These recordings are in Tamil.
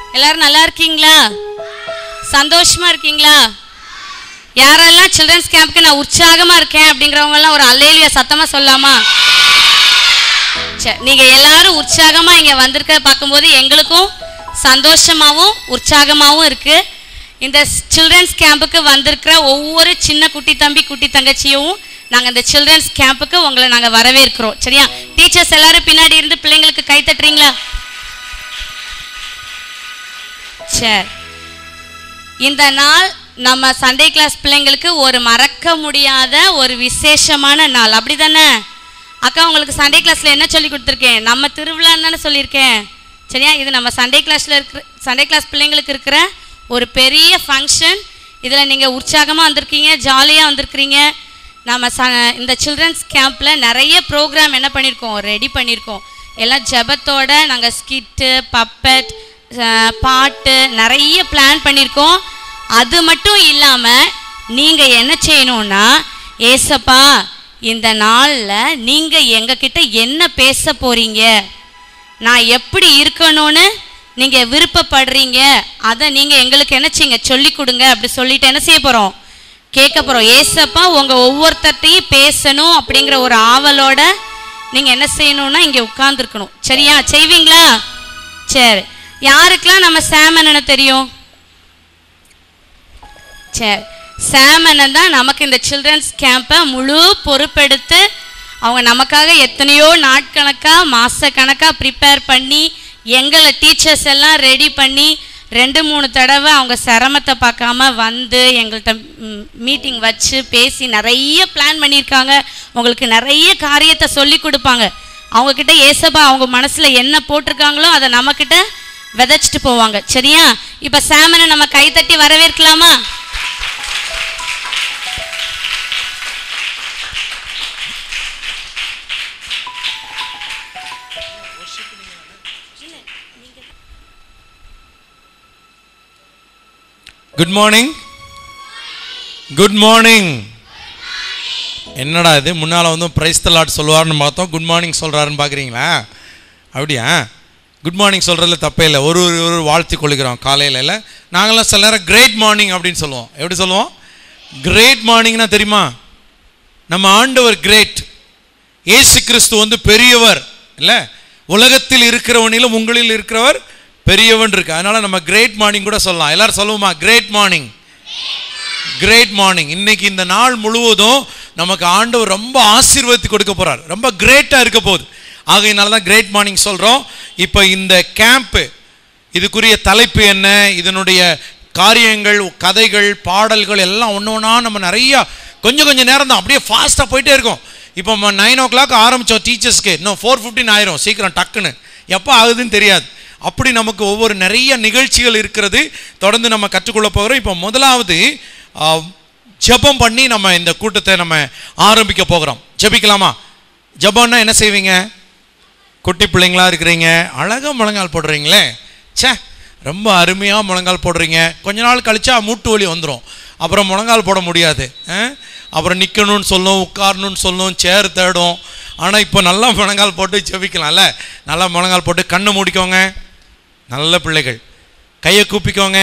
எல்லாரும் நல்லா இருக்கீங்களா சந்தோஷமா இருக்கீங்களா யாரெல்லாம் சில்ட்ரன்ஸ் கேம்ப்க்கு நான் உற்சாகமா இருக்கேன் அப்படிங்கிறவங்க எல்லாம் ஒரு அல்லேலியா சத்தமா சொல்லாமா சரி நீங்க எல்லாரும் உற்சாகமா இங்க வந்திருக்க பார்க்கும்போது எங்களுக்கும் சந்தோஷமாவும் உற்சாகமாவும் இருக்கு இந்த சில்ட்ரன்ஸ் கேம்புக்கு வந்திருக்கிற ஒவ்வொரு சின்ன குட்டி தம்பி குட்டி தங்கச்சியும் நாங்க இந்த சில்ட்ரன்ஸ் கேம்புக்கு உங்களை நாங்க வரவேற்கிறோம் சரியா டீச்சர்ஸ் எல்லாரும் பின்னாடி இருந்து பிள்ளைங்களுக்கு கை தட்டுறீங்களா சரி இந்த நாள் நம்ம சண்டே கிளாஸ் பிள்ளைங்களுக்கு ஒரு மறக்க முடியாத ஒரு விசேஷமான நாள் அப்படிதானே அக்கா உங்களுக்கு சண்டே கிளாஸ்ல என்ன சொல்லி கொடுத்துருக்கேன் நம்ம திருவிழான்னு தானே சொல்லியிருக்கேன் சரியா இது நம்ம சண்டே கிளாஸ்ல இருக்கிற சண்டே கிளாஸ் பிள்ளைங்களுக்கு இருக்கிற ஒரு பெரிய ஃபங்க்ஷன் இதில் நீங்கள் உற்சாகமாக வந்திருக்கீங்க ஜாலியாக வந்திருக்கிறீங்க நம்ம ச இந்த சில்ட்ரன்ஸ் கேம்பில் நிறைய ப்ரோக்ராம் என்ன பண்ணியிருக்கோம் ரெடி பண்ணியிருக்கோம் எல்லாம் ஜெபத்தோட நாங்கள் ஸ்கிட்டு பப்பட் பாட்டு நிறைய பிளான் பண்ணியிருக்கோம் அது மட்டும் இல்லாமல் நீங்கள் என்ன செய்யணும்னா ஏசப்பா இந்த நாளில் நீங்கள் எங்ககிட்ட என்ன பேச போகிறீங்க நான் எப்படி இருக்கணும்னு நீங்கள் விருப்பப்படுறீங்க அதை நீங்கள் எங்களுக்கு என்ன செய்யுங்க சொல்லி கொடுங்க அப்படி சொல்லிட்டு என்ன செய்ய போகிறோம் கேட்க போகிறோம் ஏசப்பா உங்கள் ஒவ்வொருத்தர்ட்டையும் பேசணும் அப்படிங்கிற ஒரு ஆவலோட நீங்கள் என்ன செய்யணும்னா இங்கே உட்கார்ந்துருக்கணும் சரியா செய்வீங்களா சரி யாருக்கெல்லாம் நம்ம சாமனனை தெரியும் சரி சாமனன் தான் நமக்கு இந்த சில்ட்ரன்ஸ் கேம்பை முழு பொறுப்பெடுத்து அவங்க நமக்காக எத்தனையோ நாட்கணக்காக மாதக்கணக்காக ப்ரிப்பேர் பண்ணி எங்களை டீச்சர்ஸ் எல்லாம் ரெடி பண்ணி ரெண்டு மூணு தடவை அவங்க சிரமத்தை பார்க்காம வந்து எங்கள்கிட்ட மீட்டிங் வச்சு பேசி நிறைய பிளான் பண்ணியிருக்காங்க உங்களுக்கு நிறைய காரியத்தை சொல்லி கொடுப்பாங்க அவங்கக்கிட்ட ஏசப்பா அவங்க மனசில் என்ன போட்டிருக்காங்களோ அதை நம்மக்கிட்ட விதைச்சிட்டு போவாங்க சரியா இப்போ சாமனை நம்ம கைத்தட்டி வரவேற்கலாமா குட் மார்னிங் குட் மார்னிங் என்னடா இது முன்னால் வந்து பிரைஸ் தலாட் சொல்லுவார்னு பார்த்தோம் குட் மார்னிங் சொல்கிறாருன்னு பார்க்குறீங்களா அப்படியா குட் மார்னிங் சொல்கிறதுல தப்பே இல்லை ஒரு ஒரு ஒரு வாழ்த்தி கொள்கிறோம் காலையில் இல்லை நாங்களாம் சில நேரம் கிரேட் மார்னிங் அப்படின்னு சொல்லுவோம் எப்படி சொல்லுவோம் கிரேட் மார்னிங்னா தெரியுமா நம்ம ஆண்டவர் கிரேட் இயேசு கிறிஸ்து வந்து பெரியவர் இல்லை உலகத்தில் இருக்கிறவனிலும் உங்களில் இருக்கிறவர் பெரியவன் இருக்கு அதனால நம்ம கிரேட் மார்னிங் கூட சொல்லலாம் எல்லாரும் சொல்லுவோமா கிரேட் மார்னிங் கிரேட் மார்னிங் இன்னைக்கு இந்த நாள் முழுவதும் நமக்கு ஆண்டவர் ரொம்ப ஆசீர்வதித்து கொடுக்க போறார் ரொம்ப கிரேட்டாக இருக்க போகுது ஆகையினால தான் கிரேட் மார்னிங் சொல்கிறோம் இப்போ இந்த கேம்ப்பு இதுக்குரிய தலைப்பு என்ன இதனுடைய காரியங்கள் கதைகள் பாடல்கள் எல்லாம் ஒன்று ஒன்றா நம்ம நிறையா கொஞ்சம் கொஞ்சம் நேரம் தான் அப்படியே ஃபாஸ்ட்டாக போயிட்டே இருக்கோம் இப்போ நம்ம நைன் ஓ கிளாக் ஆரம்பித்தோம் டீச்சர்ஸ்க்கு இன்னும் ஃபோர் ஃபிஃப்டின் ஆயிரும் சீக்கிரம் டக்குன்னு எப்போ ஆகுதுன்னு தெரியாது அப்படி நமக்கு ஒவ்வொரு நிறைய நிகழ்ச்சிகள் இருக்கிறது தொடர்ந்து நம்ம கற்றுக்கொள்ள போகிறோம் இப்போ முதலாவது ஆ, ஜெபம் பண்ணி நம்ம இந்த கூட்டத்தை நம்ம ஆரம்பிக்க போகிறோம் ஜெபிக்கலாமா ஜெபம்னா என்ன செய்வீங்க குட்டி பிள்ளைங்களா இருக்கிறீங்க அழகாக முழங்கால் போடுறீங்களே ச்சே ரொம்ப அருமையாக முழங்கால் போடுறீங்க கொஞ்ச நாள் கழிச்சா மூட்டு வலி வந்துடும் அப்புறம் முழங்கால் போட முடியாது ஆ? அப்புறம் நிற்கணும்னு சொல்லும் உட்காரணும்னு சொல்லும் சேர் தேடும் ஆனால் இப்போ நல்லா முழங்கால் போட்டு ஜெபிக்கலாம்ல நல்லா முழங்கால் போட்டு கண்ணை மூடிக்கோங்க நல்ல பிள்ளைகள் கையை கூப்பிக்கோங்க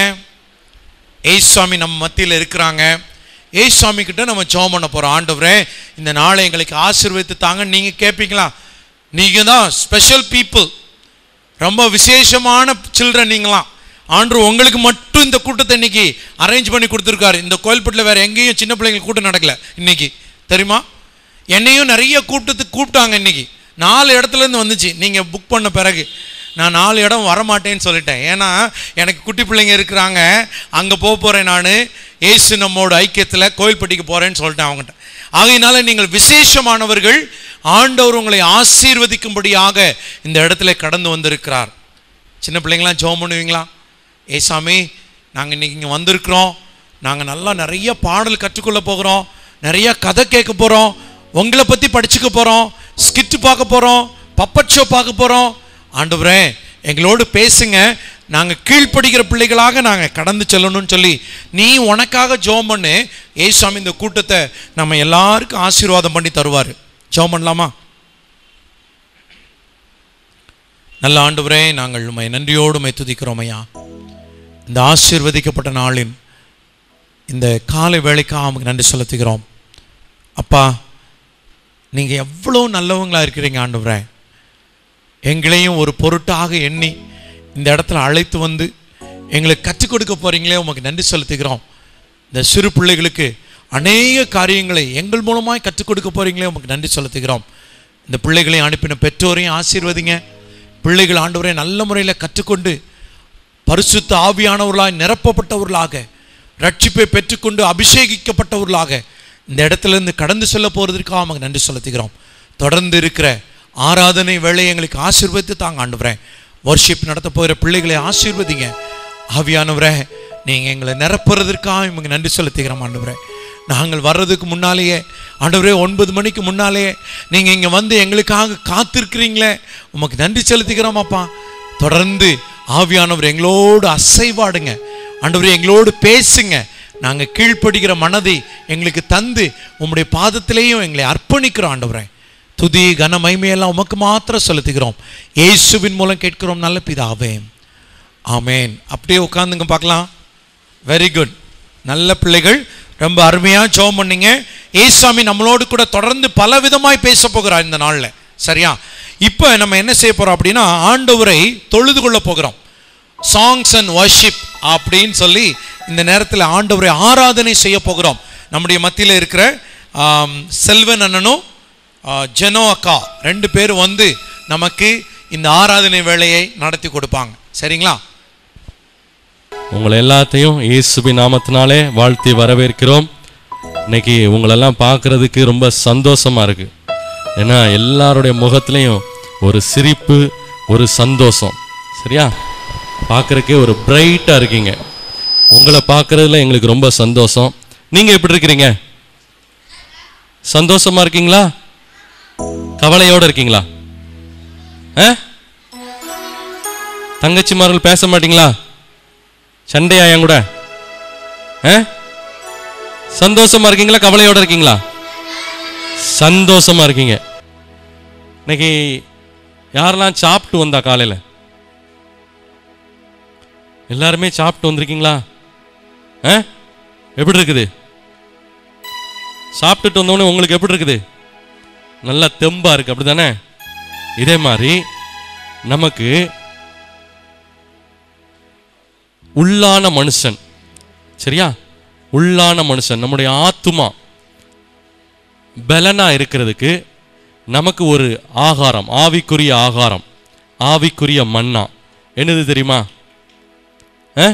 ஏய் சுவாமி நம்ம மத்தியில் இருக்கிறாங்க ஏய் சுவாமி கிட்ட நம்ம ஜெபம் பண்ண போகிறோம் ஆண்டவரே இந்த நாளை எங்களுக்கு ஆசீர்வதித்து தாங்க நீங்கள் கேட்பீங்களா நீங்கள் தான் ஸ்பெஷல் பீப்புள் ரொம்ப விசேஷமான சில்ட்ரன் நீங்களாம் ஆண்டு உங்களுக்கு மட்டும் இந்த கூட்டத்தை இன்னைக்கு அரேஞ்ச் பண்ணி கொடுத்துருக்காரு இந்த கோயில்பட்டில் வேற எங்கேயும் சின்ன பிள்ளைங்களுக்கு கூட்டம் நடக்கல இன்னைக்கு தெரியுமா என்னையும் நிறைய கூட்டத்துக்கு கூப்பிட்டாங்க இன்னைக்கு நாலு இடத்துல இருந்து வந்துச்சு நீங்கள் புக் பண்ண பிறகு நான் நாலு இடம் வரமாட்டேன்னு சொல்லிட்டேன் ஏன்னா எனக்கு குட்டி பிள்ளைங்க இருக்கிறாங்க அங்கே போக போகிறேன் நான் ஏசு நம்மோட ஐக்கியத்தில் கோயில்பட்டிக்கு போகிறேன்னு சொல்லிட்டேன் அவங்ககிட்ட ஆகையினால நீங்கள் விசேஷமானவர்கள் ஆண்டவர் உங்களை ஆசீர்வதிக்கும்படியாக இந்த இடத்துல கடந்து வந்திருக்கிறார் சின்ன பிள்ளைங்களாம் ஜெபம் பண்ணுவீங்களா ஏசாமி நாங்கள் இன்னைக்கு இங்கே வந்திருக்கிறோம் நாங்கள் நல்லா நிறைய பாடல் கற்றுக்கொள்ள போகிறோம் நிறைய கதை கேட்க போகிறோம் உங்களை பற்றி படிச்சுக்க போகிறோம் ஸ்கிட்டு பார்க்க போகிறோம் பப்பட் ஷோ பார்க்க போகிறோம் ஆண்டவரே எங்களோடு பேசுங்க நாங்கள் கீழ்ப்படுகிற பிள்ளைகளாக நாங்கள் கடந்து செல்லணும்னு சொல்லி நீ உனக்காக ஜெபம் பண்ணு ஏசாமி இந்த கூட்டத்தை நம்ம எல்லாருக்கும் ஆசீர்வாதம் பண்ணி தருவார் ஜெபம் பண்ணலாமா நல்ல ஆண்டவரே நாங்கள் உம்மை நன்றியோடு உம்மை துதிக்கிறோம் ஐயா இந்த ஆசீர்வதிக்கப்பட்ட நாளின் இந்த காலை வேலைக்காக நமக்கு நன்றி செலுத்துகிறோம் அப்பா நீங்கள் எவ்வளோ நல்லவங்களா இருக்கிறீங்க ஆண்டவரே எங்களையும் ஒரு பொருட்டாக எண்ணி இந்த இடத்துல அழைத்து வந்து எங்களுக்கு கற்றுக் கொடுக்க போறீங்களே உமக்கு நன்றி செலுத்துகிறோம் இந்த சிறு பிள்ளைகளுக்கு அநேக காரியங்களை எங்கள் மூலமாய் கற்றுக் கொடுக்க போறீங்களே உமக்கு நன்றி செலுத்துகிறோம் இந்த பிள்ளைகளையும் அனுப்பின பெற்றோரையும் ஆசீர்வதிங்க பிள்ளைகள் ஆண்டவரை நல்ல முறையில் கற்றுக்கொண்டு பரிசுத்த ஆவியானவர்களாய் நிரப்பப்பட்டவர்களாக ரட்சிப்பை பெற்றுக்கொண்டு அபிஷேகிக்கப்பட்டவர்களாக இந்த இடத்திலிருந்து கடந்து செல்ல போகிறதுக்காக நமக்கு நன்றி செலுத்துகிறோம் தொடர்ந்து இருக்கிற ஆராதனை வேலையை எங்களுக்கு ஆசீர்வதித்து தாங்க ஆண்டுறேன் வர்ஷிப் நடத்த போகிற பிள்ளைகளை ஆசீர்வதிங்க ஆவியானவரே நீங்கள் எங்களை நிரப்புறதற்காக உங்களுக்கு நன்றி செலுத்துகிறோம் ஆண்டவரே நாங்கள் வர்றதுக்கு முன்னாலேயே ஆண்டவரே ஒன்பது மணிக்கு முன்னாலேயே நீங்கள் இங்கே வந்து எங்களுக்காக காத்திருக்கிறீங்களே உமக்கு நன்றி செலுத்துகிறோம் அப்பா தொடர்ந்து ஆவியானவர் எங்களோடு அசைவாடுங்க ஆண்டவரே எங்களோடு பேசுங்க நாங்கள் கீழ்ப்படுகிற மனதை எங்களுக்கு தந்து உம்முடைய பாதத்திலேயும் எங்களை அர்ப்பணிக்கிறோம் ஆண்டவரே துதி கன மகிமையெல்லாம் உமக்கு மாத்திரம் செலுத்துகிறோம் இயேசுவின் மூலம் கேட்கிறோம் நல்ல பிதாவே ஆமேன் அப்படியே உட்காந்துங்க பார்க்கலாம் வெரி குட் நல்ல பிள்ளைகள் ரொம்ப அருமையாக ஜெபம் பண்ணீங்க ஏசாமி நம்மளோடு கூட தொடர்ந்து பல விதமாய் பேச போகிறார் இந்த நாளில் சரியா இப்போ நம்ம என்ன செய்ய போகிறோம் அப்படின்னா ஆண்டவரை தொழுது கொள்ள போகிறோம் சாங்ஸ் அண்ட் வர்ஷிப் அப்படின்னு சொல்லி இந்த நேரத்தில் ஆண்டவரை ஆராதனை செய்ய போகிறோம் நம்முடைய மத்தியில் இருக்கிற ஆம், செல்வன் அண்ணனும் ஆ, ஜெனோ அக்கா ரெண்டு பேரும் வந்து நமக்கு இந்த ஆராதனை வேலையை நடத்தி கொடுப்பாங்க சரிங்களா உங்களை எல்லாத்தையும் இயேசுவின் நாமத்தினாலே வாழ்த்தி வரவேற்கிறோம் இன்னைக்கு உங்களெல்லாம் பார்க்கறதுக்கு ரொம்ப சந்தோஷமா இருக்கு ஏன்னா எல்லாருடைய முகத்துலையும் ஒரு சிரிப்பு ஒரு சந்தோஷம் சரியா பார்க்கறக்கே ஒரு பிரைட்டாக இருக்கீங்க உங்களை பார்க்கறதுல எங்களுக்கு ரொம்ப சந்தோஷம் நீங்கள் எப்படி இருக்கிறீங்க சந்தோஷமா இருக்கீங்களா கவலையோட இருக்கீங்களா ஆ தங்கச்சிமார்கள் பேச மாட்டீங்களா சண்டையா என் கூட ஆ? சந்தோஷமா இருக்கீங்களா கவலையோட இருக்கீங்களா சந்தோஷமா இருக்கீங்க இன்னைக்கு யாரெல்லாம் சாப்பிட்டு வந்தா காலையில எல்லாருமே சாப்பிட்டு வந்திருக்கீங்களா ஆ? எப்படி இருக்குது சாப்பிட்டுட்டு வந்தோடனே உங்களுக்கு எப்படி இருக்குது நல்லா தெம்பா இருக்கு அப்படிதானே இதே மாதிரி நமக்கு உள்ளான மனுஷன் சரியா உள்ளான மனுஷன் நம்முடைய ஆத்துமா பலனா இருக்கிறதுக்கு நமக்கு ஒரு ஆகாரம் ஆவிக்குரிய ஆகாரம் ஆவிக்குரிய மன்னா என்னது தெரியுமா ஆ?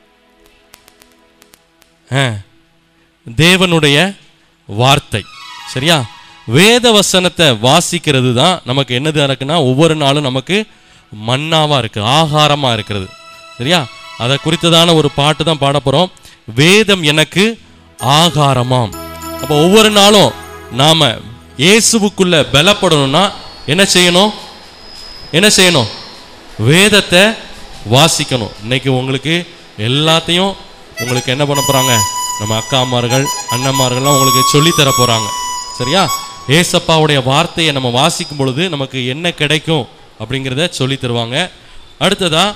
ஆ. தேவனுடைய வார்த்தை சரியா வேத வசனத்தை வாசிக்கிறது தான் நமக்கு என்னது இருக்குன்னா ஒவ்வொரு நாளும் நமக்கு மன்னாவா இருக்கு ஆகாரமா இருக்கிறது சரியா அதை குறித்ததான ஒரு பாட்டு தான் பாட போறோம் வேதம் எனக்கு ஆகாரமாம் அப்போ ஒவ்வொரு நாளும் நாம இயேசுவுக்குள்ள பலப்படணும்னா என்ன செய்யணும் என்ன செய்யணும் வேதத்தை வாசிக்கணும் இன்னைக்கு உங்களுக்கு எல்லாத்தையும் உங்களுக்கு என்ன பண்ண போறாங்க நம்ம அக்காமார்கள் அண்ணன்மார்கள்லாம் உங்களுக்கு சொல்லித் தர போறாங்க சரியா ஏசப்பாவுடைய வார்த்தையை நம்ம வாசிக்கும் பொழுது நமக்கு என்ன கிடைக்கும் அப்படிங்கிறத சொல்லி தருவாங்க அடுத்ததா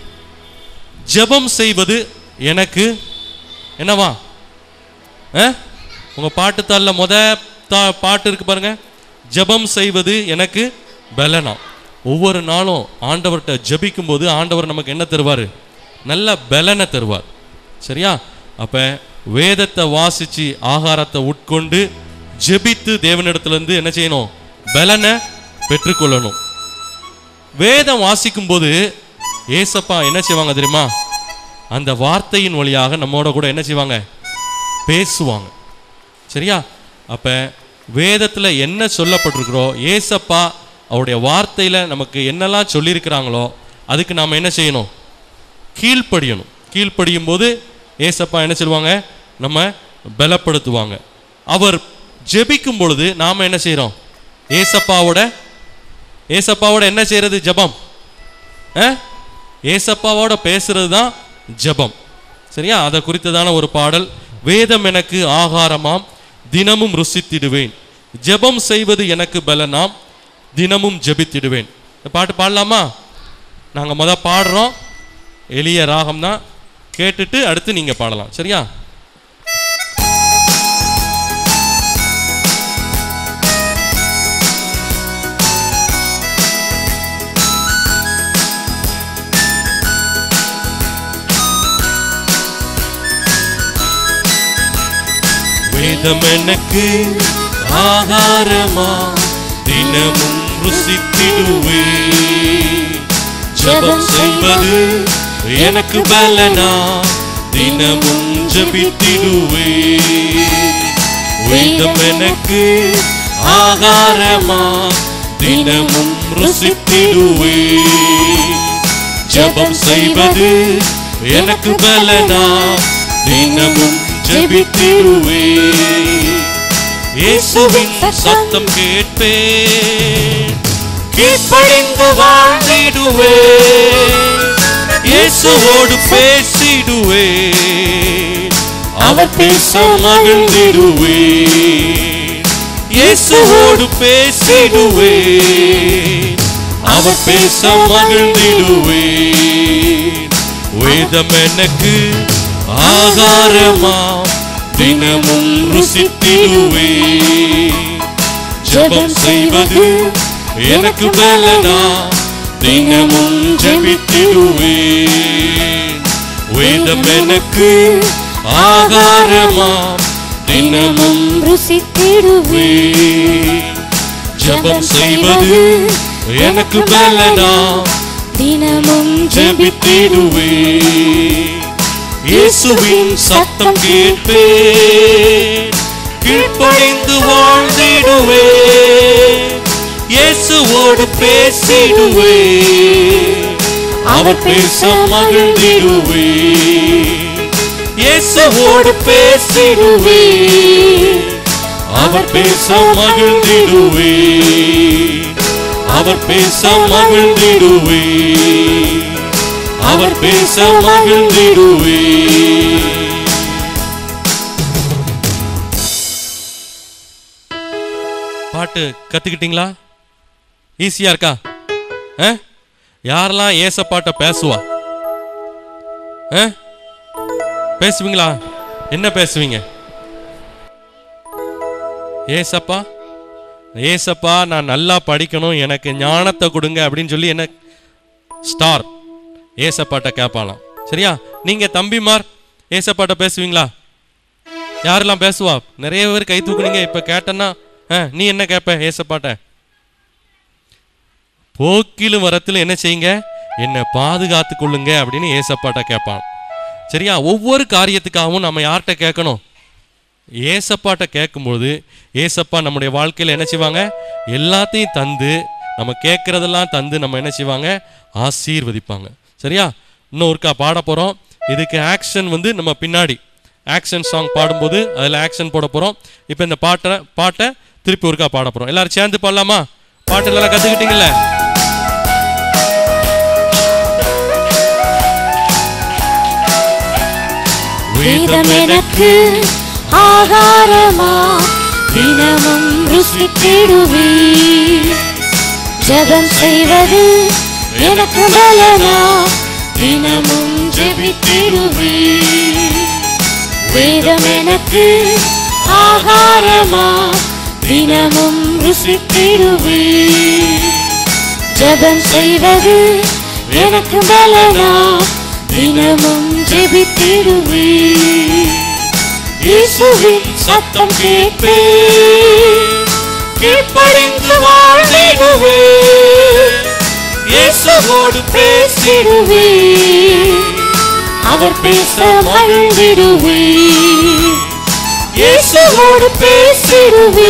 ஜெபம் செய்வது எனக்கு என்னவா ஆ? உங்க பாட்டுத்தாள்ல முத தா பாட்டு இருக்கு பாருங்க ஜெபம் செய்வது எனக்கு பலனா ஒவ்வொரு நாளும் ஆண்டவர்கிட்ட ஜெபிக்கும் போது ஆண்டவர் நமக்கு என்ன தருவார் நல்ல பலனை தருவார் சரியா அப்ப வேதத்தை வாசிச்சு ஆகாரத்தை உட்கொண்டு ஜெபித்து தேவனிடத்திலிருந்து என்ன செய்யணும் பலனை பெற்றுக்கொள்ளணும் வேதம் வாசிக்கும் போது ஏசப்பா என்ன செய்வாங்க தெரியுமா அந்த வார்த்தையின் வழியாக நம்மோட கூட என்ன செய்வாங்க பேசுவாங்க சரியா அப்ப வேதத்துல என்ன சொல்லப்பட்டிருக்கிறோ ஏசப்பா அவருடைய வார்த்தையில நமக்கு என்னெல்லாம் சொல்லியிருக்கிறாங்களோ அதுக்கு நாம என்ன செய்யணும் கீழ்ப்படியணும் கீழ்ப்படியும் போது ஏசப்பா என்ன சொல்லுவாங்க நம்ம பலப்படுத்துவாங்க அவர் ஜெபிக்கும் பொழுது நாம என்ன செய்றோம் ஏசப்பாவோட ஏசப்பாவோட என்ன செய்யறது ஜெபம் ஆ? ஏசப்பாவோட பேசுறது தான் ஜெபம் சரியா அதை குறித்ததான ஒரு பாடல் வேதம் எனக்கு ஆகாரமாம் தினமும் ருசித்திடுவேன் ஜெபம் செய்வது எனக்கு பலனாம் தினமும் ஜெபித்திடுவேன் இந்த பாட்டு பாடலாமா நாங்கள் முத பாடுறோம் எளிய ராகம் தான் கேட்டுட்டு அடுத்து நீங்க பாடலாம் சரியா வேதம் எனக்கு ஆகாரமா தினமும் ருசித்திடுவே ஜெபம் செய்வது எனக்கு பலனா தினமும் ஜெபித்திடுவே வேதம் எனக்கு ஆகாரமா தினமும் ருசித்திடுவே ஜெபம் செய்வது எனக்கு பலனா தினமும் ஜெபித்திடுவே இயேசுவின் சத்தம் கேட்பேன் கீழ்ப்படிந்து வாழ்ந்திடுவே இயேசுவோடு பேசிடுவே அவர் பேச மகிழ்ந்திடுவே இயேசுவோடு பேசிடுவே அவர் பேச மகிழ்ந்திடுவே வேதம் எனக்கு ஆகாரமா தினமும் ருசித்திடுவே ஜெபம் செய்வது எனக்கு பலனா தினமும் ஜெபித்திடுவே வேதம் எனக்கு ஆகாரமா தினமும் ருசித்திடுவே ஜெபம் செய்வது எனக்கு பலனா தினமும் ஜெபித்திடுவே இயேசுவின் சத்தம் கேட்பேன் கீழ்ப்படிந்து வாழ்ந்திடுவே இயேசுவோடு பேசிடுவே அவர் பேச மகிழ்ந்திடுவே இயேசுவோடு பேசிடுவே அவர் பேச மகிழ்ந்திடுவே அவர் பேச மகிழ்ந்திடுவே அவர் பேச மகிழ்ந்திடுவே பாட்டு கத்துக்கிட்டீங்களா ஈஸியா இருக்கா ஆ? யாரெல்லாம் ஏசப்பாட்ட பேசுவா ஆ? பேசுவீங்களா என்ன பேசுவீங்க ஏசப்பா ஏசப்பா நான் நல்லா படிக்கணும் எனக்கு ஞானத்தை கொடுங்க அப்படின்னு சொல்லி என்ன ஸ்டார் ஏசப்பாட்ட கேட்பாலாம் சரியா நீங்க தம்பிமார் ஏசப்பாட்ட பேசுவீங்களா யாரெல்லாம் பேசுவா நிறைய பேர் கை தூக்குனீங்க இப்ப கேட்டேன்னா ஆ, நீ என்ன கேட்ப ஏசப்பாட்ட போக்கிலும் வரத்திலும் என்ன செய்யுங்க என்னை பாதுகாத்து கொள்ளுங்க அப்படின்னு ஏசப்பாட்ட கேட்பான் சரியா ஒவ்வொரு காரியத்துக்காகவும் நம்ம யார்கிட்ட கேட்கணும் ஏசப்பாட்ட கேட்கும்போது ஏசப்பா நம்முடைய வாழ்க்கையில் என்ன செய்வாங்க எல்லாத்தையும் தந்து நம்ம கேட்குறதெல்லாம் தந்து நம்ம என்ன செய்வாங்க ஆசீர்வதிப்பாங்க சரியா இன்னும் ஒருக்கா பாட போகிறோம் இதுக்கு ஆக்ஷன் வந்து நம்ம பின்னாடி ஆக்ஷன் சாங் பாடும்போது அதில் ஆக்ஷன் போட போகிறோம் இப்போ இந்த பாட்டை பாட்டை திருப்பி ஒருக்கா பாட போகிறோம் எல்லாரும் சேர்ந்து பாடலாமா பாட்டு எல்லாம் கற்றுக்கிட்டீங்கல்ல வேதம் எனக்கு ஆகாரமா தினமும் ருசித்திடுவே ஜெபம் செய்வது எனக்கு பலனா தினமும் ஜெபித்திடுவே வேதம் எனக்கு ஆகாரமா தினமும் ருசித்திடுவே ஜெபம் செய்வது எனக்கு பலனா தினமும் ஜெபித்திடுவே இயேசுவின் சத்தம் கேட்பேன் கீழ்ப்படிந்து வாழ்ந்திடுவே இயேசுவோடு பேசிடுவே அவர் பேச மகிழ்ந்திடுவே இயேசுவோடு பேசிடுவே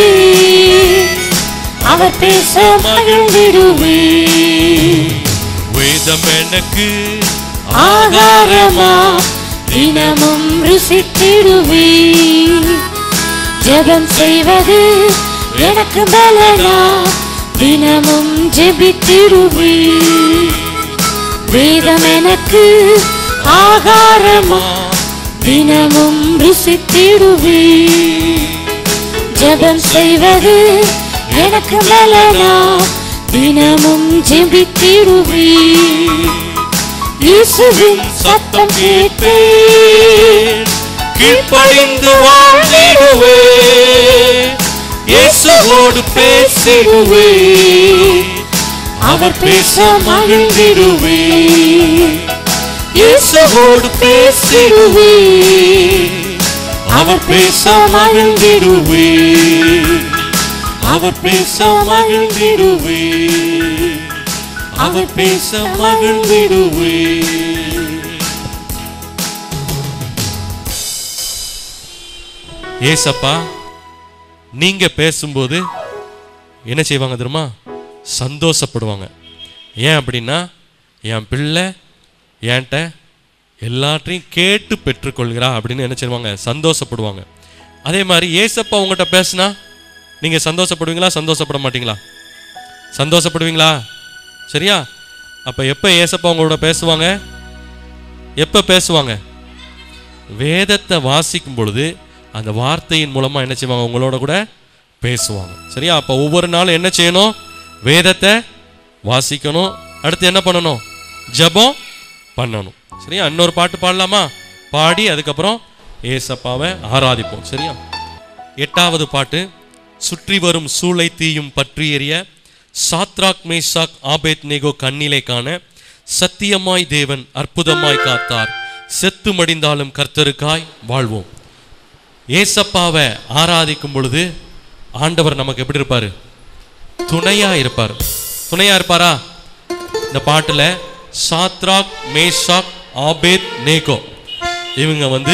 அவர் பேச மகிழ்ந்திடுவே வேதம் எனக்கு ஆகாரமா தினமும் ருசித்திடுவே ஜெபம் செய்வது எனக்கு பலனா தினமும் ஜெபித்திடுவே வேதம் எனக்கு ஆகாரமா தினமும் ருசித்திடுவே ஜெபம் செய்வது எனக்கு பலனா தினமும் ஜெபித்திடுவே இயேசுவின் சத்தம் கேட்டேன் கீழ்ப்படிந்து வாழ்ந்திடுவே இயேசுவோடு பேசிடுவே அவர் பேச மகிழ்ந்திடுவே இயேசுவோடு பேசிடுவே அவர் பேச மகிழ்ந்திடுவே அவர் பேச மகிழ்ந்திடுவே அவர் பேச மகிழ்ந்திடுவே ஏசப்பா நீங்க பேசும்போது என்ன செய்வாங்க தெரியுமா சந்தோஷப்படுவாங்க ஏன் அப்படின்னா என் பிள்ளை என்கிட்ட எல்லாற்றையும் கேட்டு பெற்றுக்கொள்கிறா அப்படின்னு என்ன செய்வாங்க சந்தோஷப்படுவாங்க அதே மாதிரி ஏசப்பா உங்கள்கிட்ட பேசுனா நீங்கள் சந்தோஷப்படுவீங்களா சந்தோஷப்பட மாட்டீங்களா சந்தோஷப்படுவீங்களா சரியா அப்போ எப்போ ஏசப்பா உங்களோட பேசுவாங்க எப்போ பேசுவாங்க வேதத்தை வாசிக்கும் பொழுது அந்த வார்த்தையின் மூலமாக என்ன செய்வாங்க உங்களோட கூட பேசுவாங்க சரியா அப்போ ஒவ்வொரு நாளும் என்ன செய்யணும் வேதத்தை வாசிக்கணும் அடுத்து என்ன பண்ணணும் ஜெபம் பண்ணணும் சரியா இன்னொரு பாட்டு பாடலாமா பாடி அதுக்கப்புறம் ஏசப்பாவை ஆராதிப்போம் சரியா எட்டாவது பாட்டு சுற்றி வரும் சூளை தீயும் பற்றி எறிய சாத்ராக் மேஷாக் ஆபேத் நேகோ கண்ணிலை காண சத்தியமாய் தேவன் அற்புதமாய் காத்தார் செத்து மடிந்தாலும் கர்த்தருக்காய் வாழ்வோம் ஏசப்பாவை ஆராதிக்கும் பொழுது ஆண்டவர் நமக்கு எப்படி இருப்பாரு துணையா இருப்பார் துணையா இருப்பாரா இந்த பாட்டுல சாத்ராக் மேஷாக் ஆபேத் நேகோ இவங்க வந்து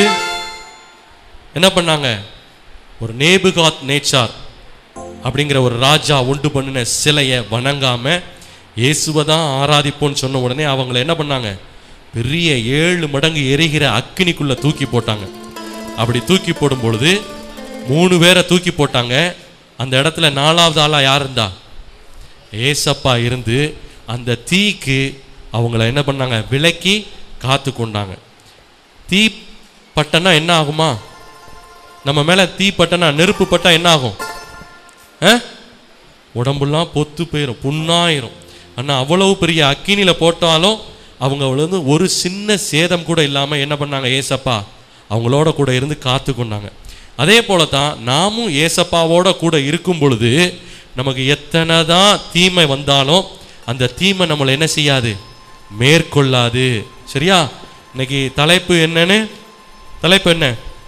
என்ன பண்ணாங்க ஒரு நேபுகாத் நேச்சார் அப்படிங்கிற ஒரு ராஜா உண்டு பண்ணின சிலையை வணங்காம இயேசுவை தான் ஆராதிப்போன்னு சொன்ன உடனே அவங்கள என்ன பண்ணாங்க பெரிய ஏழு மடங்கு எரிகிற அக்கினிக்குள்ள தூக்கி போட்டாங்க அப்படி தூக்கி போடும் பொழுது மூணு பேரை தூக்கி போட்டாங்க அந்த இடத்துல நாலாவது ஆளா யார் இருந்தா ஏசப்பா இருந்து அந்த தீக்கு அவங்கள என்ன பண்ணாங்க விலக்கி காத்து கொண்டாங்க தீ பட்டனா என்ன ஆகுமா நம்ம மேல தீ பட்டனா நெருப்பு பட்டா என்ன ஆகும் ஆ? உடம்புலாம் பொத்து போயிடும் புண்ணாயிரும் ஆனால் அவ்வளவு பெரிய அக்கினியில போட்டாலும் அவங்க வந்து ஒரு சின்ன சேதம் கூட இல்லாமல் என்ன பண்ணாங்க ஏசப்பா அவங்களோட கூட இருந்து காத்து கொண்டாங்க அதே போல தான் நாமும் ஏசப்பாவோட கூட இருக்கும் பொழுது நமக்கு எத்தனை தான் தீமை வந்தாலும் அந்த தீமை நம்மளை என்ன செய்யாது மேற்கொள்ளாது சரியா இன்னைக்கு தலைப்பு என்னன்னு தலைப்பு என்ன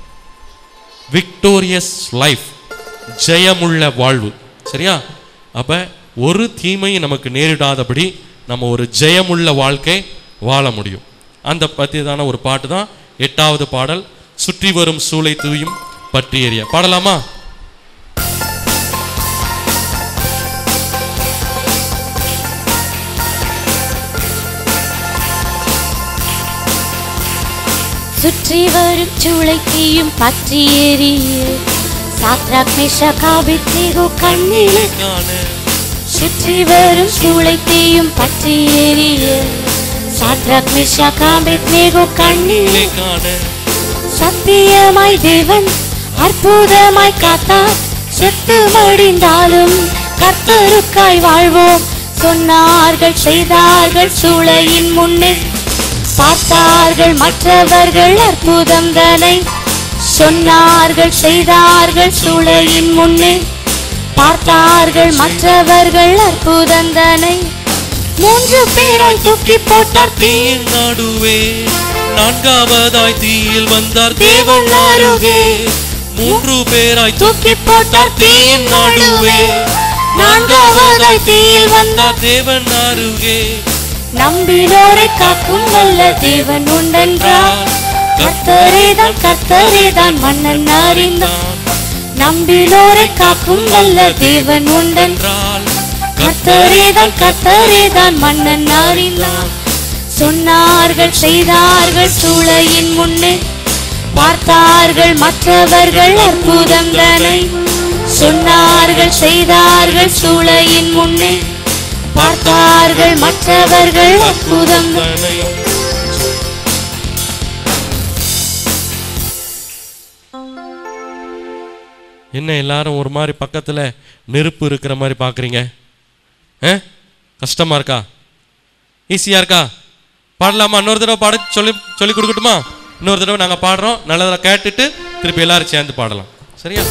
விக்டோரியஸ் லைஃப் ஜெயமுள்ள வாழ்வு சரியா அப்ப ஒரு தீமையும் நமக்கு நேரிடாதபடி நம்ம ஒரு ஜெயமுள்ள வாழ்க்கை வாழ முடியும் அந்த பற்றியதான ஒரு பாட்டு தான் எட்டாவது பாடல் சுற்றி வரும் சூளை தூயும் பற்றி எறிய பாடலாமா சுற்றி வரும் சூளைத்தையும் பற்றி எறிய சாத்ராக் மேஷாக் ஆபேத்நேகோ கண்ணிலே சுற்றி வரும் சூளைத்தையும் பற்றி எறிய சாத்ராக் மேஷாக் ஆபேத்நேகோ கண்ணிலே சத்தியமாய் தேவன் அற்புதமாய் காத்தார் செத்து மடிந்தாலும் கர்த்தருக்காய் வாழ்வோம் சொன்னார்கள் செய்தார்கள் சூளையின் முன்னே பார்த்தார்கள் மற்றவர்கள் அற்புதம் தனை சொன்னார்கள் செய்தார்கள் சூளையின் முன்னே பார்த்தார்கள் மற்றவர்கள் அற்புதம் தனை மூன்று பேராய் தூக்கி போட்டார் தீயின் நடுவே நான்காவதாய் தீயில் வந்தார் தேவன் அருகே மூன்று பேராய் தூக்கி போட்டார் தீயின் நடுவே நான்காவதாய் தீயில் வந்தார் தேவன் அருகே நம்பினோரை காக்கும் வல்ல தேவன் உண்டென்றார் கர்த்தரேதான் கர்த்தரேதான் மன்னன் அறிந்தான் நம்பினோரை காக்கும் வல்ல தேவன் உண்டென்றார் கர்த்தரேதான் கர்த்தரேதான் மன்னன் அறிந்தான் சொன்னார்கள் செய்தார்கள் சூளையின் முன்னே பார்த்தார்கள் மற்றவர்கள் அற்புதம் தனை சொன்னார்கள் செய்தார்கள் சூளையின் முன்னே பார்த்தார்கள் மற்றவர்கள் அற்புதம் தனை. என்ன எல்லாரும் ஒரு மாதிரி பக்கத்துல நெருப்பு இருக்கிற மாதிரி பாக்குறீங்க ஆ? கஷ்டமா இருக்கா ஈஸியா இருக்கா பாடலாமா இன்னொரு தடவை பாட சொல்லி சொல்லி கொடுக்கட்டுமா இன்னொரு தடவை நாங்கள் பாடுறோம் நல்லதாக கேட்டுட்டு திருப்பி எல்லாரும் சேர்ந்து பாடலாம் சரியா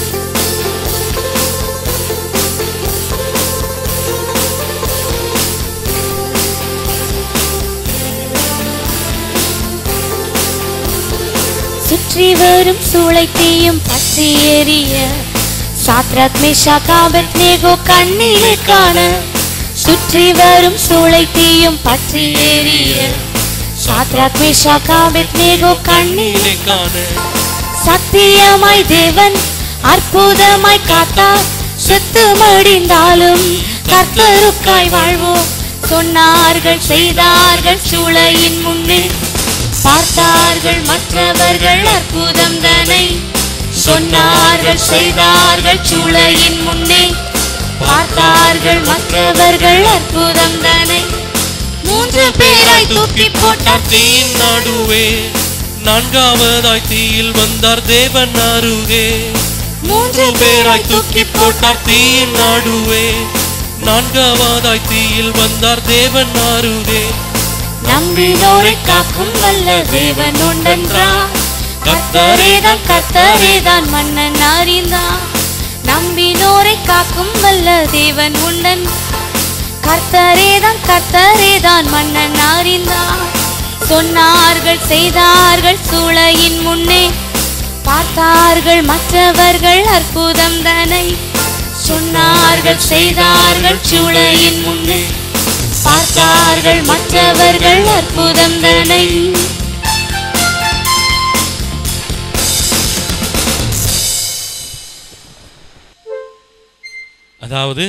சுற்றி வரும் சூளை தீயும் பற்றி எறிய சாத்ராக் மேஷாக் ஆபேத்நேகோ கண்ணிலே காண சுற்றி வரும் சூளை தீயும் பற்றி எறிய சாத்ராக் மேஷாக் ஆபேத்நேகோ கண்ணிலே காண சத்தியமாய் தேவன் அற்புதமாய் காத்தார் செத்து மடிந்தாலும் கர்த்தருக்காய் வாழ்வோம் சொன்னார்கள் செய்தார்கள் சூளையின் முன்னே பார்த்தார்கள் மற்றவர்கள் அற்புதம் தனை சொன்னார்கள் செய்தார்கள் சூளையின் முன்னே பார்த்தார்கள் மற்றவர்கள் அற்புதம் தனை மூன்று பேராய் தூக்கி போட்டார் தீயின் நடுவே நான்காவதாய் தீயில் வந்தார் தேவன் அருகே மூன்று பேராய் தூக்கி போட்டார் தீயின் நடுவே நான்காவதாய் தீயில் வந்தார் தேவன் அருகே நம்பினோரை காக்கும் வல்ல தேவன் உண்டென்றார் கத்தரேதான் கத்தரேதான் மன்னன் அறிந்தான் நம்பினோரை காக்கும் வல்ல தேவன் உண்டன் கர்த்தரேதான் கர்த்தரேதான் மன்னன் அறிந்தான் சொன்னார்கள் செய்தார்கள் சூளையின் முன்னே பார்த்தார்கள் மற்றவர்கள் அற்புதம் தனை சொன்னார்கள் செய்தார்கள் சூளையின் முன்னே பார்த்தார்கள் மற்றவர்கள் அற்புதம் தனை அதாவது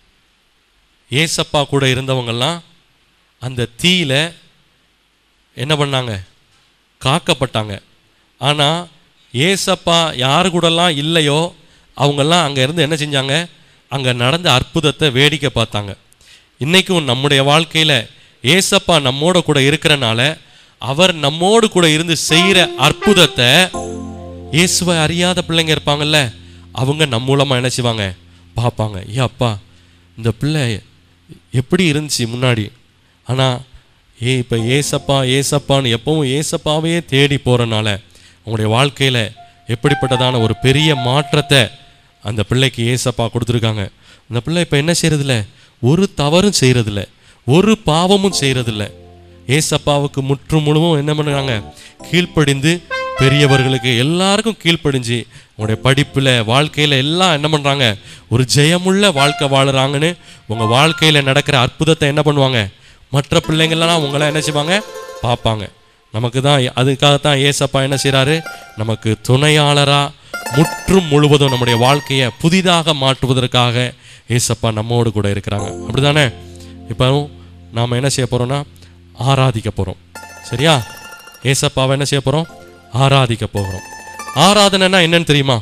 ஏசப்பா கூட இருந்தவங்கெல்லாம் அந்த தீயில என்ன பண்ணாங்க காக்கப்பட்டாங்க ஆனால் ஏசப்பா யாரு கூடலாம் இல்லையோ அவங்கெல்லாம் அங்கே இருந்து என்ன செஞ்சாங்க அங்கே நடந்த அற்புதத்தை வேடிக்கை பார்த்தாங்க இன்றைக்கும் நம்முடைய வாழ்க்கையில் ஏசப்பா நம்மோட கூட இருக்கிறனால அவர் நம்மோடு கூட இருந்து செய்கிற அற்புதத்தை இயேசுவை அறியாத பிள்ளைங்க இருப்பாங்கல்ல அவங்க நம்ம மூலமாக என்ன செய்வாங்க பார்ப்பாங்க ஏ அப்பா இந்த பிள்ளை எப்படி இருந்துச்சு முன்னாடி ஆனால் ஏ இப்போ ஏசப்பா ஏசப்பான்னு எப்பவும் ஏசப்பாவே தேடி போகிறனால அவங்களுடைய வாழ்க்கையில் எப்படிப்பட்டதான ஒரு பெரிய மாற்றத்தை அந்த பிள்ளைக்கு ஏசப்பா கொடுத்துருக்காங்க அந்த பிள்ளை இப்போ என்ன செய்யறதில்ல ஒரு தவறும் செய்யறதில்ல ஒரு பாவமும் செய்யறதில்ல ஏசப்பாவுக்கு முற்றும் முழுவதும் என்ன பண்ணுறாங்க கீழ்ப்படிந்து பெரியவர்களுக்கு எல்லாருக்கும் கீழ்ப்படிஞ்சு உங்களுடைய படிப்பில் வாழ்க்கையில் எல்லாம் என்ன பண்ணுறாங்க ஒரு ஜெயமுள்ள வாழ்க்கை வாழுறாங்கன்னு உங்கள் வாழ்க்கையில் நடக்கிற அற்புதத்தை என்ன பண்ணுவாங்க மற்ற பிள்ளைங்கள்லாம் உங்களை என்ன செய்வாங்க பார்ப்பாங்க நமக்கு தான் அதுக்காகத்தான் ஏசப்பா என்ன செய்கிறாரு நமக்கு துணையாளராக முற்றும் முழுவதும் நம்முடைய வாழ்க்கையை புதிதாக மாற்றுவதற்காக ஏசப்பா நம்மோடு கூட இருக்கிறாங்க அப்படிதானே இப்போ நாம் என்ன செய்ய போகிறோம்னா ஆராதிக்க போகிறோம் சரியா ஏசப்பாவை என்ன செய்ய போகிறோம் ஆராதிக்க போகிறோம் ஆராதனைனா என்னன்னு தெரியுமா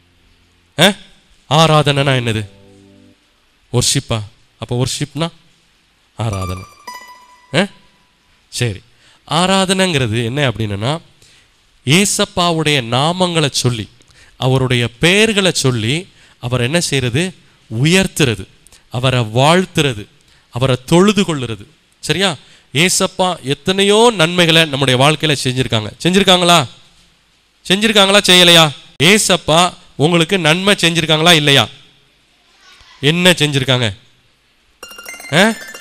ஆ ஆராதனைனா என்னது ஒர்ஷிப்பா அப்போ ஒர்ஷிப்னா ஆராதனை ஆ சரி ஆராதனைங்கிறது என்ன அப்படின்னா ஏசப்பாவுடைய நாமங்களை சொல்லி அவருடைய பெயர்களை சொல்லி அவர் என்ன செய்யறது உயர்த்துறது அவரை வாழ்த்துறது அவரை தொழுது கொள்ளுறது சரியா ஏசப்பா எத்தனையோ நன்மைகளை நம்முடைய வாழ்க்கையில செஞ்சிருக்காங்க செஞ்சிருக்காங்களா செஞ்சிருக்காங்களா செய்யலையா ஏசப்பா உங்களுக்கு நன்மை செஞ்சிருக்காங்களா இல்லையா என்ன செஞ்சிருக்காங்க ஆ?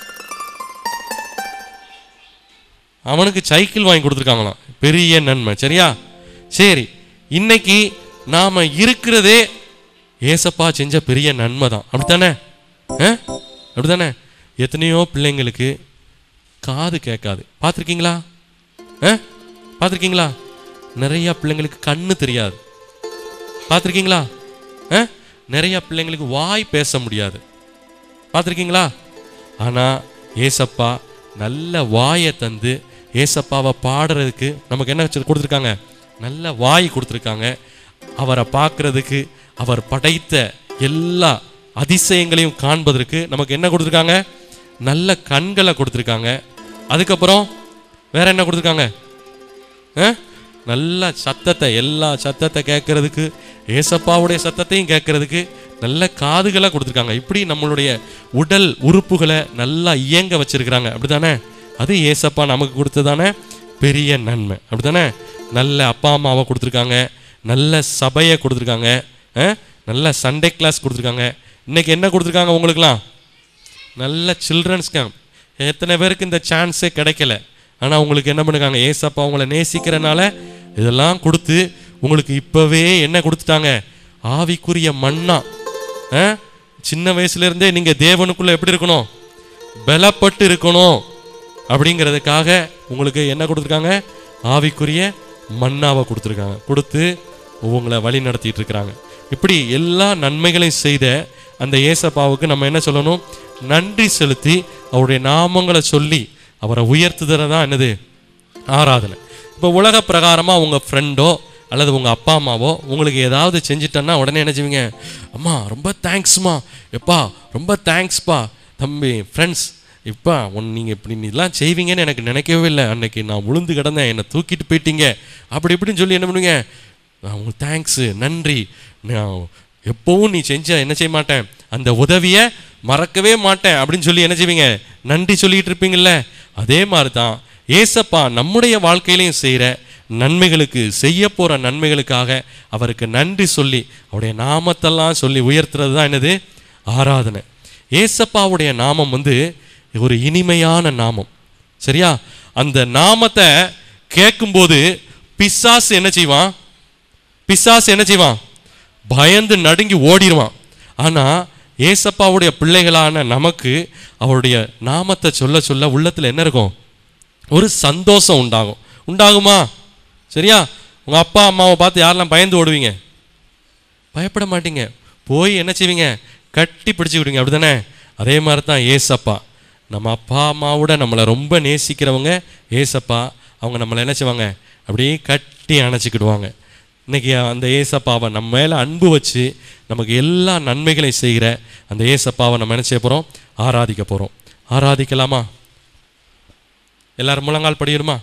அவனுக்கு சைக்கிள் வாங்கி கொடுத்துருக்காங்களாம் பெரிய நன்மை சரியா சரி இன்னைக்கு நாம இருக்கிறதே ஏசப்பா செஞ்ச பெரிய நன்மை தான் அப்படித்தானே ஆ? அப்படித்தானே எத்தனையோ பிள்ளைங்களுக்கு காது கேட்காது பார்த்துருக்கீங்களா ஆ பார்த்துருக்கீங்களா நிறைய பிள்ளைங்களுக்கு கண்ணு தெரியாது பார்த்துருக்கீங்களா ஆ நிறைய பிள்ளைங்களுக்கு வாய் பேச முடியாது பார்த்துருக்கீங்களா ஆனால் ஏசப்பா நல்ல வாயை தந்து ஏசப்பாவை பாடுறதுக்கு நமக்கு என்ன வச்சு கொடுத்துருக்காங்க நல்ல வாய் கொடுத்துருக்காங்க அவரை பார்க்கறதுக்கு அவர் படைத்த எல்லா அதிசயங்களையும் காண்பதற்கு நமக்கு என்ன கொடுத்துருக்காங்க நல்ல கண்களை கொடுத்துருக்காங்க அதுக்கப்புறம் வேற என்ன கொடுத்துருக்காங்க ஆ? நல்ல சத்தத்தை எல்லா சத்தத்தை கேட்கறதுக்கு ஏசப்பாவுடைய சத்தத்தையும் கேட்கறதுக்கு நல்ல காதுகளை கொடுத்துருக்காங்க இப்படி நம்மளுடைய உடல் உறுப்புகளை நல்லா இயங்க வச்சிருக்கிறாங்க அப்படிதானே அது ஏசப்பா நமக்கு கொடுத்ததான பெரிய நன்மை அப்படிதானே நல்ல அப்பா அம்மாவை கொடுத்துருக்காங்க நல்ல சபையை கொடுத்துருக்காங்க அஹ், நல்ல சண்டே கிளாஸ் கொடுத்துருக்காங்க இன்னைக்கு என்ன கொடுத்துருக்காங்க உங்களுக்குலாம் நல்ல சில்ட்ரன்ஸ் கேம்ப் எத்தனை பேருக்கு இந்த சான்ஸே கிடைக்கல ஆனால் உங்களுக்கு என்ன பண்ணுறாங்க ஏசப்பா உங்களை நேசிக்கிறனால இதெல்லாம் கொடுத்து உங்களுக்கு இப்போவே என்ன கொடுத்துட்டாங்க ஆவிக்குரிய மண்ணா ஆ? சின்ன வயசுலேருந்தே நீங்கள் தேவனுக்குள்ளே எப்படி இருக்கணும் பலப்பட்டு இருக்கணும் அப்படிங்கிறதுக்காக உங்களுக்கு என்ன கொடுத்துருக்காங்க ஆவிக்குரிய மண்ணாவை கொடுத்துருக்காங்க கொடுத்து உங்களை வழி நடத்திட்டு இருக்கிறாங்க இப்படி எல்லா நன்மைகளையும் செய்த அந்த ஏசப்பாவுக்கு நம்ம என்ன சொல்லணும் நன்றி செலுத்தி அவருடைய நாமங்களை சொல்லி அவரை உயர்த்துதல தான் என்னது ஆராதனை இப்போ உலக பிரகாரமாக உங்கள் ஃப்ரெண்டோ அல்லது உங்கள் அப்பா அம்மாவோ உங்களுக்கு ஏதாவது செஞ்சிட்டேன்னா உடனே என்ன செய்வீங்க அம்மா ரொம்ப தேங்க்ஸ்மா எப்பா ரொம்ப தேங்க்ஸ்ப்பா தம்பி ஃப்ரெண்ட்ஸ் இப்போ உன் நீங்கள் இப்படி இதெல்லாம் செய்வீங்கன்னு எனக்கு நினைக்கவே இல்லை அன்னைக்கு நான் உளுந்து கிடந்தேன் என்னை தூக்கிட்டு போயிட்டீங்க அப்படி இப்படின்னு சொல்லி என்ன பண்ணுவீங்க நான் உங்களுக்கு தேங்க்ஸு நன்றி நான் எப்பவும் நீ செஞ்ச என்ன செய்ய மாட்டேன் அந்த உதவியை மறக்கவே மாட்டேன் அப்படின்னு சொல்லி என்ன செய்வீங்க நன்றி சொல்லிட்டு இருப்பீங்கல்ல அதே மாதிரி தான் ஏசப்பா நம்முடைய வாழ்க்கையிலையும் செய்கிற நன்மைகளுக்கு செய்ய போகிற நன்மைகளுக்காக அவருக்கு நன்றி சொல்லி அவருடைய நாமத்தெல்லாம் சொல்லி உயர்த்துறது தான் என்னது ஆராதனை ஏசப்பாவுடைய நாமம் வந்து ஒரு இனிமையான நாமம் சரியா அந்த நாமத்தை கேட்கும்போது பிசாசு என்ன செய்வான் பிசாசு என்ன செய்வான் பயந்து நடுங்கி ஓடிடுவான் ஆனால் ஏசப்பாவுடைய பிள்ளைகளான நமக்கு அவருடைய நாமத்தை சொல்ல சொல்ல உள்ளத்தில் என்ன இருக்கும் ஒரு சந்தோஷம் உண்டாகும் உண்டாகுமா சரியா உங்கள் அப்பா அம்மாவை பார்த்து யாரெல்லாம் பயந்து ஓடுவீங்க பயப்பட மாட்டீங்க போய் என்ன செய்வீங்க கட்டி பிடிச்சிக்கிடுவீங்க அப்படிதானே அதே மாதிரி தான் ஏசப்பா நம்ம அப்பா அம்மாவோட நம்மளை ரொம்ப நேசிக்கிறவங்க ஏசப்பா அவங்க நம்மளை என்ன செய்வாங்க அப்படியே கட்டி அணைச்சிக்கிடுவாங்க இன்னைக்கு அந்த ஏசப்பாவை நம்ம மேலே அன்பு வச்சு நமக்கு எல்லா நன்மைகளையும் செய்கிற அந்த ஏசப்பாவை நம்ம என்ன செய்ய போகிறோம் ஆராதிக்க போகிறோம் ஆராதிக்கலாமா எல்லாரும் முழங்கால் படிக்கணுமா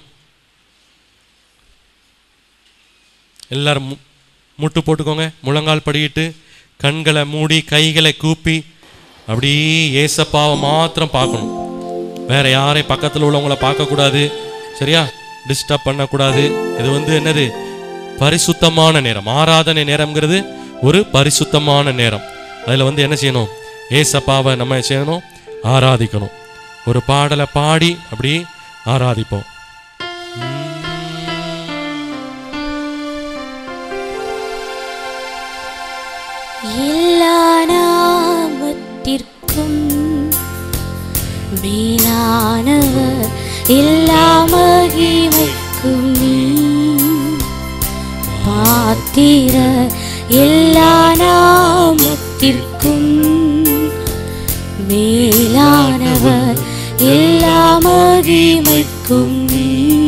எல்லாரும் மு- முட்டு போட்டுக்கோங்க முழங்கால் படிக்கிட்டு கண்களை மூடி கைகளை கூப்பி அப்படியே ஏசப்பாவை மாத்திரம் பார்க்கணும் வேற யாரையும் பக்கத்தில் உள்ளவங்கள பார்க்கக்கூடாது சரியா டிஸ்டர்ப் பண்ணக்கூடாது இது வந்து என்னது பரிசுத்தமான நேரம் ஆராதனை நேரம்ங்கிறது ஒரு பரிசுத்தமான நேரம் அதில் வந்து என்ன செய்யணும் ஏசப்பாவை நம்ம என்ன செய்யணும் ஆராதிக்கணும் ஒரு பாடலை பாடி அப்படி ஆராதிப்போம் எல்லா நாமத்திற்கும் மேலானவர் எல்லா மகிமைக்கும் நீ பாத்திர எல்லா நாமத்திற்கும் மேலானவர் எல்லா மகிமைக்கும் நீ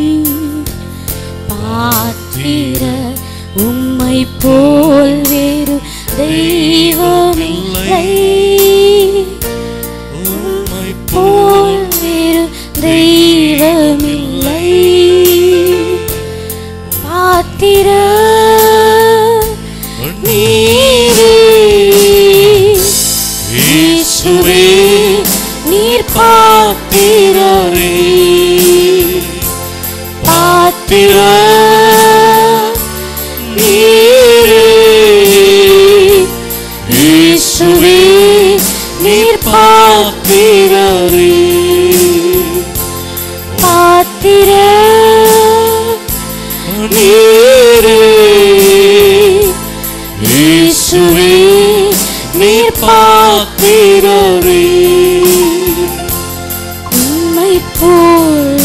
பாத்திர உம்மை போல் வேறு தெய்வமில்லை உம்மை போல் வேறு தெய்வமில்லை பாத்திர நீரே இயேசுவே நீர் பாத்திரரே பாத்திர நீரே இயேசுவே நீர் பாத்திரரே பாத்திர நீரே இயேசுவே நீர் பாத்திரரே உம்மை போல்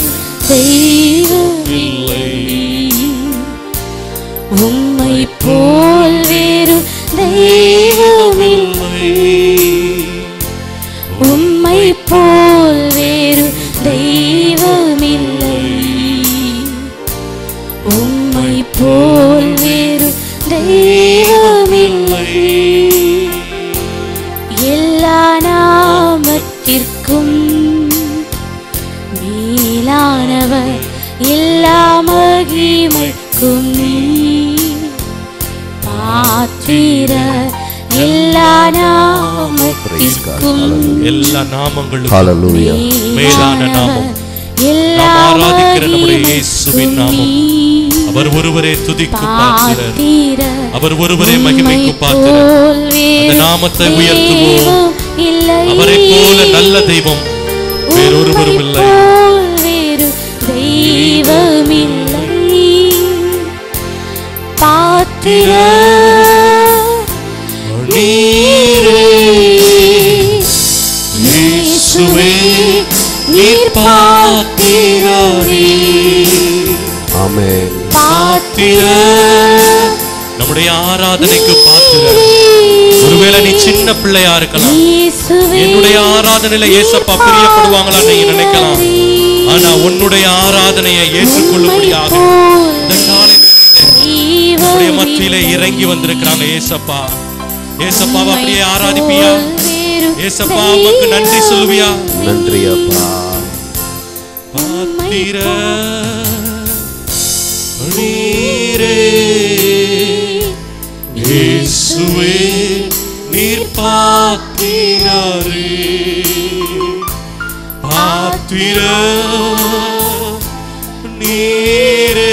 தெய்வமில்லை உம்மை போல் வேறு தெய்வமில்லை உம்மை போல் வேறு தெய்வமில்லை உம்மை போல் வேறு தெய்வமில்லை எல்லா நாமத்திற்கும் மேலானவர் எல்லா மகிமைக்கும் நீ பாத்திர எல்லா நாமத்திற்கும் எல்லா நாமங்களுக்கும் Hallelujah. மேலான நாமம் எல்லா நாம் ஆராதிக்கிற நம்முடைய இயேசுவின் நாமம். மகிமைக்கும் அவர் ஒருவரே துதிக்கும் பாத்திரர் பாத்திரர் அவர் ஒருவரே மகிமைக்கு பாத்திரர் அந்த நாமத்தை உயர்த்துவோம். அவரை போல நல்ல தெய்வம் வேறொருவரும் இல்லை வேறு தெய்வமில்லை பாத்திர இயேசுவே நீர் பாத்திரரே ஆமென் பாத்திரர் நம்முடைய ஆராதனைக்கு பாத்திரர் ஒருவேளை நீ சின்ன பிள்ளையா இருக்கலாம் என்னுடைய ஆராதனையில ஏசப்பா பிரியப்படுவாங்களா நீங்க நினைக்கலாம் ஆனா உன்னுடைய ஆராதனையை ஏற்றுக்கொள்ளும்படியாக இந்த காலை வேளையிலே நம்முடைய மத்தியிலே இறங்கி வந்திருக்கிறாங்க ஏசப்பா ஏசப்பாவை அப்படியே ஆராதிப்பியா ஏசப்பா உமக்கு நன்றி சொல்லுவியா நன்றி அப்பா பாத்திர நீரே இயேசுவே நீர் பாத்திரரே பாத்திர நீரே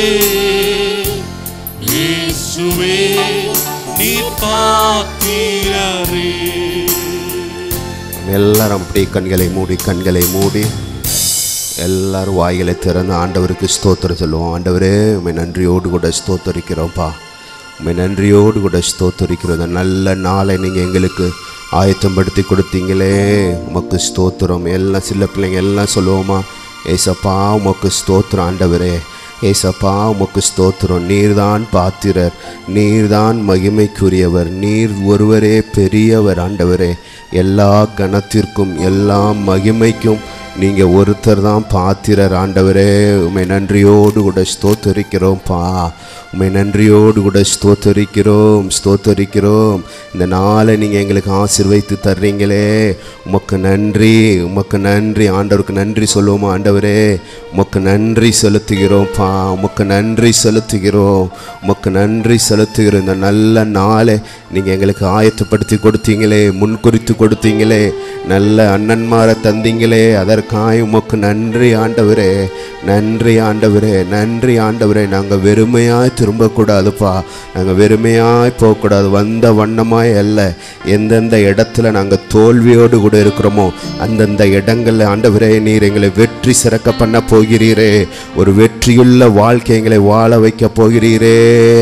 இயேசுவே நீர் பாத்திரரே எல்லாரும் அப்படியே கண்களை மூடி கண்களை மூடி எல்லாரும் வாய்களை திறந்து ஆண்டவருக்கு ஸ்தோத்திரம் சொல்லுவோம் ஆண்டவரே உண்மை நன்றியோடு கூட ஸ்தோத்தரிக்கிறோம்ப்பா உண்மை நன்றியோடு கூட ஸ்தோத்தரிக்கிறோம் இந்த நல்ல நாளை நீங்கள் எங்களுக்கு ஆயத்தப்படுத்தி கொடுத்தீங்களே உமக்கு ஸ்தோத்திரம் எல்லாம் சில பிள்ளைங்க எல்லாம் சொல்லுவோமா ஏசப்பா உமக்கு ஸ்தோத்திரம் ஆண்டவரே ஏசப்பா உமக்கு ஸ்தோத்திரம் நீர்தான் பாத்திரர் நீர்தான் மகிமைக்குரியவர் நீர் ஒருவரே பெரியவர் ஆண்டவரே எல்லா கணத்திற்கும் எல்லா மகிமைக்கும் நீங்கள் ஒருத்தர் தான் பாத்திரர் ஆண்டவரே உமை நன்றியோடு கூட ஸ்தோத்தரிக்கிறோம்ப்பா உமை நன்றியோடு கூட ஸ்தோத்தரிக்கிறோம் ஸ்தோத்தரிக்கிறோம் இந்த நாளை நீங்கள் எங்களுக்கு ஆசீர்வைத்து தர்றீங்களே உமக்கு நன்றி உமக்கு நன்றி ஆண்டவருக்கு நன்றி சொல்லுவோமா ஆண்டவரே உமக்கு நன்றி செலுத்துகிறோம்ப்பா உமக்கு நன்றி செலுத்துகிறோம் உமக்கு நன்றி செலுத்துகிறோம் இந்த நல்ல நாளை நீங்கள் எங்களுக்கு ஆயத்தப்படுத்தி கொடுத்தீங்களே முன்குறித்து கொடுத்தீங்களே நல்ல அண்ணன்மாரை தந்தீங்களே அதற்காய் உமக்கு நன்றி ஆண்டவரே நன்றி ஆண்டவரே நன்றி ஆண்டவரே நாங்கள் வெறுமையாய் திரும்பக்கூடாதுப்பா நாங்கள் வெறுமையாய் போகக்கூடாது வந்த வண்ணமாய் அல்ல எந்தெந்த இடத்துல நாங்கள் தோல்வியோடு கூட இருக்கிறோமோ அந்தந்த இடங்களில் ஆண்டவரே நீர் எங்களை வெற்றி சிறக்க பண்ண போகிறீரே ஒரு வெற்றியுள்ள வாழ்க்கை எங்களை வாழ வைக்க போகிறீரே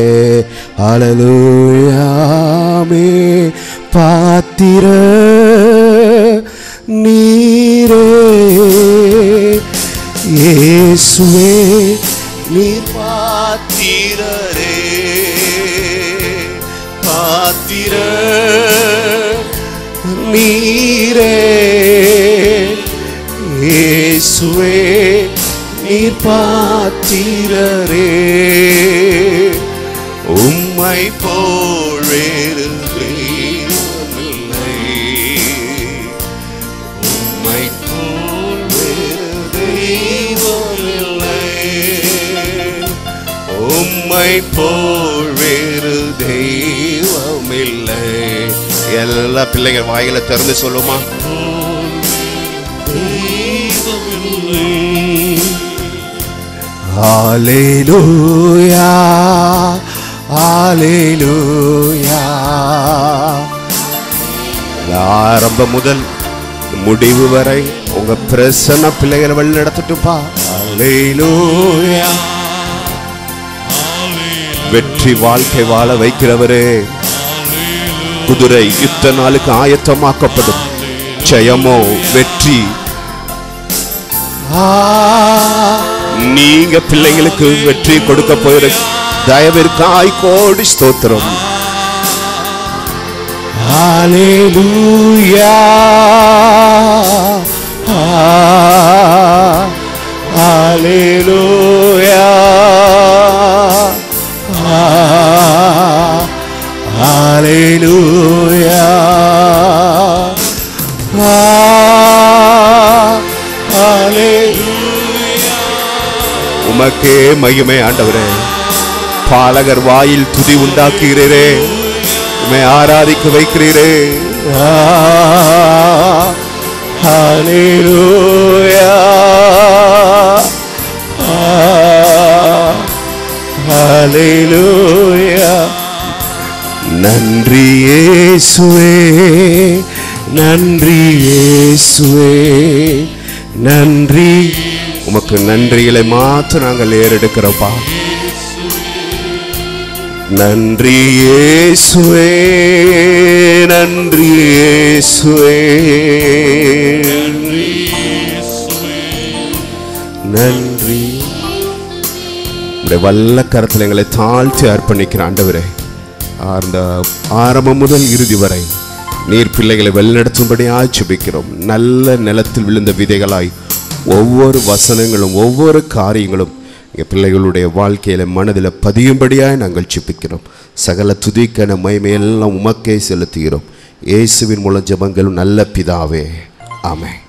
அலலூயாமே பாத்திர நீரே இயேசுவே நீர் பாத்திரரே பாத்திர நீரே இயேசுவே நீர் பாத்திரரே உம்மை போல் வேறு தெய்வமில்லை உம்மை போல் வேறு தெய்வமில்லை உம்மை போல் வேறு தெய்வமில்லை எல்லா பிள்ளைங்க வாயில திறந்து சொல்லுமா Hallelujah, Hallelujah. ஆரம்பம் முதல் முடிவு வரை உங்க பிரசன்ன பிள்ளைகளை வழி நடத்தட்டும்பா Hallelujah. வெற்றி வாழ்க்கை வாழ வைக்கிறவரே குதிரை யுத்த நாளுக்கு ஆயத்தமாக்கப்படும் ஜெயமோ வெற்றி ஆ, நீங்க பிள்ளைங்களுக்கு வெற்றி கொடுக்க போயிரு தயவிற்காய் கோடி ஸ்தோத்திரம் Hallelujah. Ah, Hallelujah. Ah, Hallelujah. Ah, Hallelujah. உமக்கே மகிமை ஆண்டவரே பாலகர் வாயில் துதி உண்டாக்குகிறீரே உம்மை ஆராதிக்க வைக்கிறீரே ஆ, ஹalleluya இயேசுவே நன்றி இயேசுவே நன்றி உமக்கு நன்றிகளை மாத்திரம் நாங்கள் ஏறெடுக்கிறோம்ப்பா நன்றி இயேசுவே நன்றி இயேசுவே நன்றி உடைய வல்ல கரத்தில் எங்களை தாழ்த்தி அர்ப்பணிக்கிற ஆண்டவரே அந்த ஆரம்பம் முதல் இறுதி வரை நீர் பிள்ளைகளை வழிநடத்தும்படி ஆட்சேபிக்கிறோம் நல்ல நிலத்தில் விழுந்த விதைகளாய் ஒவ்வொரு வசனங்களும் ஒவ்வொரு காரியங்களும் எங்கள் பிள்ளைகளுடைய வாழ்க்கையில மனதில் பதியும்படியாய் நாங்கள் ஜெபிக்கிறோம் சகல துதிக்கன மகிமையெல்லாம் உமக்கே செலுத்துகிறோம் இயேசுவின் மூலம் ஜெபங்களும் நல்ல பிதாவே ஆமென்